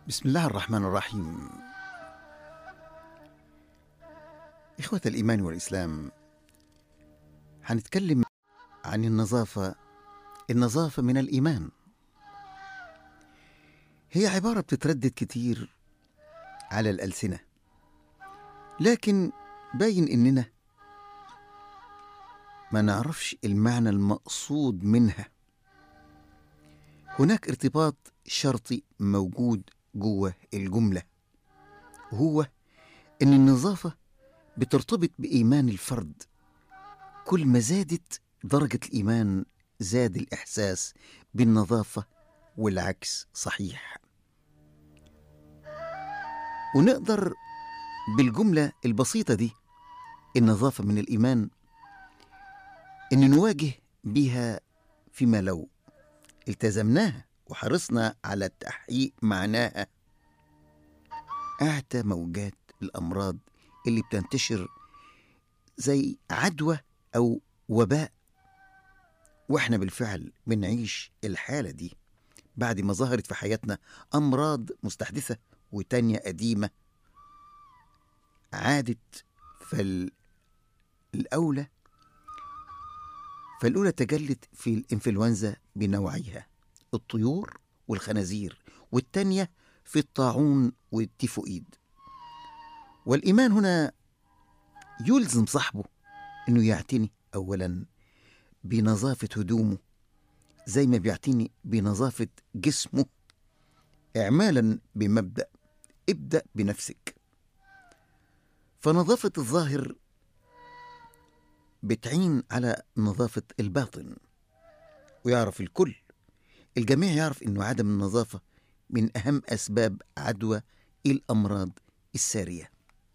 بسم الله الرحمن الرحيم إخوة الإيمان والإسلام هنتكلم عن النظافة النظافة من الإيمان هي عبارة بتتردد كتير على الألسنة لكن باين إننا ما نعرفش المعنى المقصود منها هناك ارتباط شرطي موجود جوه الجملة وهو إن النظافة بترتبط بإيمان الفرد كل ما زادت درجة الإيمان زاد الإحساس بالنظافة والعكس صحيح ونقدر بالجملة البسيطة دي النظافة من الإيمان إن نواجه بها فيما لو التزمناها وحرصنا على تحقيق معناها أعتى موجات الأمراض اللي بتنتشر زي عدوى أو وباء وإحنا بالفعل بنعيش الحالة دي بعد ما ظهرت في حياتنا أمراض مستحدثة وتانية قديمة عادت فالأولى فالأولى تجلت في الإنفلونزا بنوعيها الطيور والخنازير والتانية في الطاعون والتيفوئيد والإيمان هنا يلزم صاحبه إنه يعتني أولا بنظافة هدومه زي ما بيعتني بنظافة جسمه إعمالا بمبدأ ابدأ بنفسك فنظافة الظاهر بتعين على نظافة الباطن ويعرف الكل الجميع يعرف أنه عدم النظافة من أهم أسباب عدوى الأمراض السارية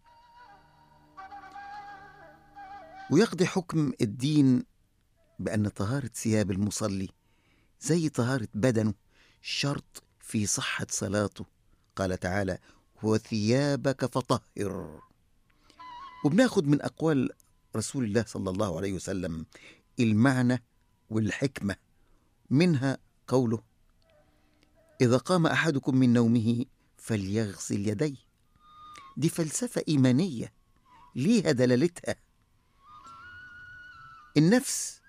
ويقضي حكم الدين بأن طهارة ثياب المصلي زي طهارة بدنه شرط في صحة صلاته قال تعالى وثيابك فطهر وبناخد من أقوال رسول الله صلى الله عليه وسلم المعنى والحكمة منها قوله إذا قام أحدكم من نومه فليغسل يديه دي فلسفة إيمانية ليها دلالتها النفس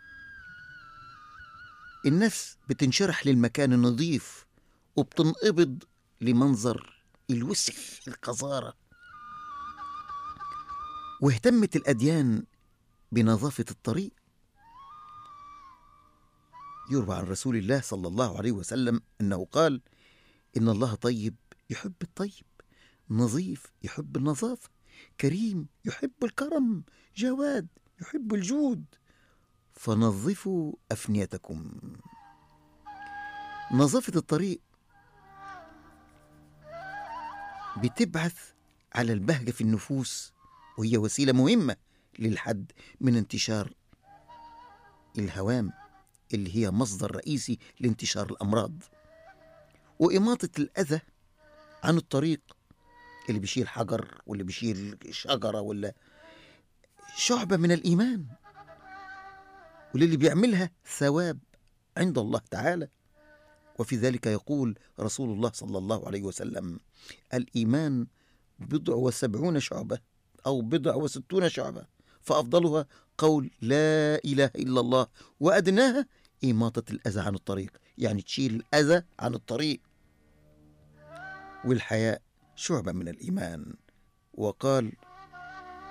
النفس بتنشرح للمكان النظيف وبتنقبض لمنظر الوسخ القذارة واهتمت الأديان بنظافة الطريق يروى عن رسول الله صلى الله عليه وسلم أنه قال إن الله طيب يحب الطيب نظيف يحب النظافة كريم يحب الكرم جواد يحب الجود فنظفوا أفنيتكم نظافة الطريق بتبعث على البهجة في النفوس وهي وسيلة مهمة للحد من انتشار الهوام اللي هي مصدر رئيسي لانتشار الأمراض وإماطة الأذى عن الطريق اللي بيشيل حجر واللي بيشيل شجرة ولا شعبة من الإيمان وللي بيعملها ثواب عند الله تعالى وفي ذلك يقول رسول الله صلى الله عليه وسلم الإيمان بضع وسبعون شعبة أو بضع وستون شعبة فأفضلها قول لا إله إلا الله وأدناها إماطة الأذى عن الطريق يعني تشيل الأذى عن الطريق والحياء شعبة من الإيمان وقال